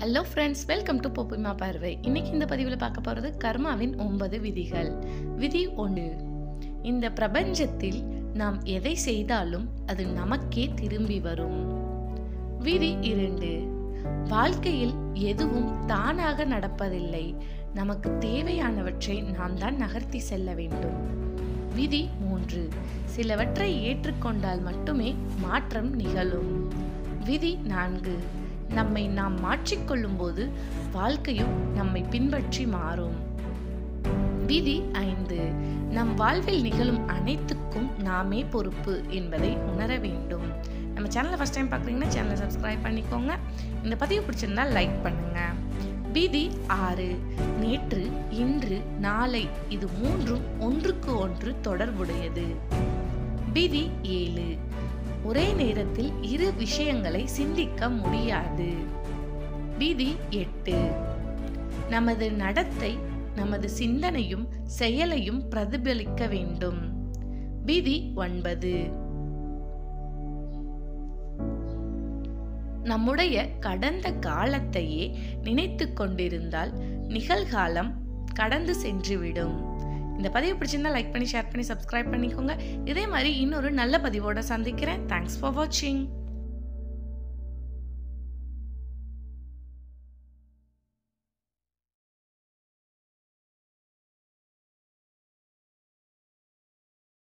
hello friends welcome to Boppuma Paarvai இன்னைக்கு இந்த பதிவில் பார்க்க போகிறது கர்மாவின் ஒன்பது விதிகள் விதி ஒன்று இந்த பிரபஞ்சத்தில் நாம் எதை செய்தாலும் அது நமக்கே திரும்பி வரும் விதி இரண்டு வாழ்க்கையில் எதுவும் தானாக நடப்பதில்லை நமக்கு தேவையானவற்றை நாம் தான் நகர்த்தி செல்ல வேண்டும் விதி மூன்று சிலவற்றை ஏற்றுக்கொண்டால் மட்டுமே மாற்றம் நிகழும் விதி நான்கு நம்மை நாம் மாற்றிக்கொள்ளும் போது வாழ்க்கையும் நம்மை பின்பற்றி மாறும் விதி ஐந்து நம் வாழ்வில் நிகழும் அனைத்துக்கும் நாமே பொறுப்பு என்பதை உணர வேண்டும் நம்ம சேனலை ஃபஸ்ட் டைம் பார்க்குறீங்கன்னா சேனலை சப்ஸ்கிரைப் பண்ணிக்கோங்க இந்த பதிவு பிடிச்சிருந்தா லைக் பண்ணுங்க விதி ஆறு நேற்று இன்று நாளை இது மூன்றும் ஒன்றுக்கு ஒன்று தொடர்புடையது விதி ஏழு ஒரே நேரத்தில் இரு விஷயங்களை சிந்திக்க முடியாது விதி எட்டு நமது நடத்தை நமது சிந்தனையும் செயலையும் பிரதிபலிக்க வேண்டும் விதி ஒன்பது நம்முடைய கடந்த காலத்தையே நினைத்து கொண்டிருந்தால் நிகழ்காலம் கடந்து சென்றுவிடும் இந்த பதிவு பிடிச்சிருந்தா லைக் பண்ணி ஷேர் பண்ணி சப்ஸ்கிரைப் பண்ணிக்கோங்க இதே மாதிரி இன்னொரு நல்ல பதிவோட சந்திக்கிறேன் தேங்க்ஸ் ஃபார் வாட்சிங்